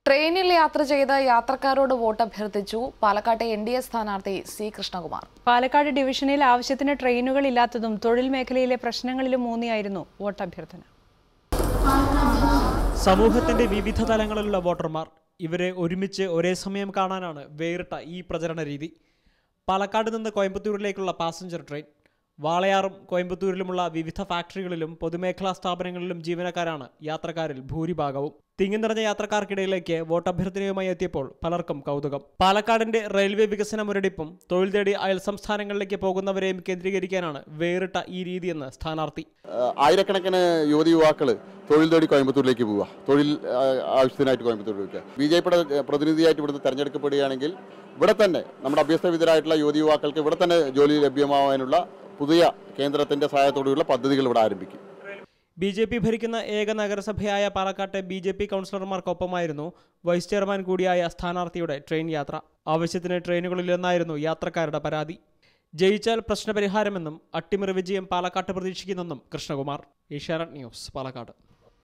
ട്രെയിനിൽ യാത്ര ചെയ്ത് യാത്രക്കാരോട് വോട്ട് അഭ്യർത്ഥിച്ചു പാലക്കാട്ടെ എൻ ഡി എ സ്ഥാനാർത്ഥി സി കൃഷ്ണകുമാർ പാലക്കാട് ഡിവിഷനിൽ ആവശ്യത്തിന് ട്രെയിനുകൾ ഇല്ലാത്തതും തൊഴിൽ മേഖലയിലെ പ്രശ്നങ്ങളിലും ഊന്നിയായിരുന്നു വോട്ടഭ്യർത്ഥന സമൂഹത്തിന്റെ വിവിധ തലങ്ങളിലുള്ള വോട്ടർമാർ ഇവരെ ഒരുമിച്ച് ഒരേ സമയം കാണാനാണ് വേറിട്ട ഈ പ്രചരണ രീതി പാലക്കാട് നിന്ന് കോയമ്പത്തൂരിലേക്കുള്ള പാസഞ്ചർ ട്രെയിൻ വാളയാറും കോയമ്പത്തൂരിലുമുള്ള വിവിധ ഫാക്ടറികളിലും പൊതുമേഖലാ സ്ഥാപനങ്ങളിലും ജീവനക്കാരാണ് യാത്രക്കാരിൽ ഭൂരിഭാഗവും തിങ്ങി നിറഞ്ഞ യാത്രക്കാർക്കിടയിലേക്ക് വോട്ടഭ്യർത്ഥനയുമായി എത്തിയപ്പോൾ പലർക്കും കൗതുകം പാലക്കാടിന്റെ റെയിൽവേ വികസന മുരടിപ്പും തൊഴിൽ തേടി അയൽ സംസ്ഥാനങ്ങളിലേക്ക് പോകുന്നവരെയും കേന്ദ്രീകരിക്കാനാണ് വേറിട്ട ഈ രീതിയെന്ന് സ്ഥാനാർത്ഥി ആഹ് ആയിരക്കണക്കിന് യുവതി യുവാക്കൾ തൊഴിൽ തേടി കോയമ്പത്തൂരിലേക്ക് പോവുക തൊഴിൽ ആഹ് ആവശ്യത്തിനായിട്ട് കോയമ്പത്തൂരിലേക്ക് ബി ജെ പിയുടെ പ്രതിനിധിയായിട്ട് ഇവിടുന്ന് തെരഞ്ഞെടുക്കപ്പെടുകയാണെങ്കിൽ ഇവിടെ തന്നെ നമ്മുടെ അഭ്യസ്തവിധരായിട്ടുള്ള യുവതി യുവാക്കൾക്ക് ഇവിടെ തന്നെ ജോലി ലഭ്യമാവാനുള്ള പുതിയ കേന്ദ്രത്തിന്റെ സഹായത്തോടെയുള്ള പദ്ധതികൾ ഇവിടെ ആരംഭിക്കും ബി ജെ പി ഭരിക്കുന്ന ഏക നഗരസഭയായ പാലക്കാട്ടെ ബി ജെ പി കൗൺസിലർമാർക്കൊപ്പമായിരുന്നു വൈസ് ചെയർമാൻ കൂടിയായ സ്ഥാനാർത്ഥിയുടെ ട്രെയിൻ യാത്ര ആവശ്യത്തിന് ട്രെയിനുകളില്ലെന്നായിരുന്നു യാത്രക്കാരുടെ പരാതി ജയിച്ചാൽ പ്രശ്നപരിഹാരമെന്നും അട്ടിമറി വിജയം പാലക്കാട്ട് പ്രതീക്ഷിക്കുന്നെന്നും കൃഷ്ണകുമാർ ഏഷ്യാനെറ്റ് ന്യൂസ് പാലക്കാട്